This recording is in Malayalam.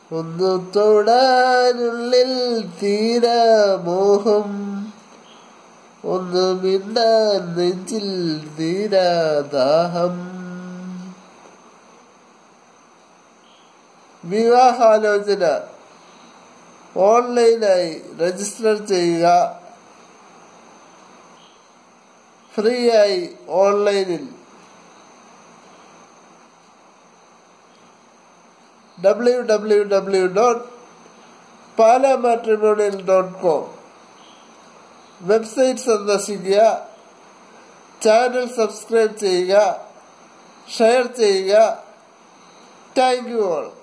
ഒന്നു തൊടാനുള്ളിൽ തീരാമോഹം ഒന്ന് മിണ്ടാൻ നെഞ്ചിൽ തീരാദാഹം വിവാഹാലോചന ഓൺലൈനായി രജിസ്റ്റർ ചെയ്യുക ഫ്രീ ആയി ഓൺലൈനിൽ W W W dot Pala matrimonial dot com website സന്ദർശിക്കുക ചാനൽ സബ്സ്ക്രൈബ് ചെയ്യുക ഷെയർ ചെയ്യുക താങ്ക് യു ഓൾ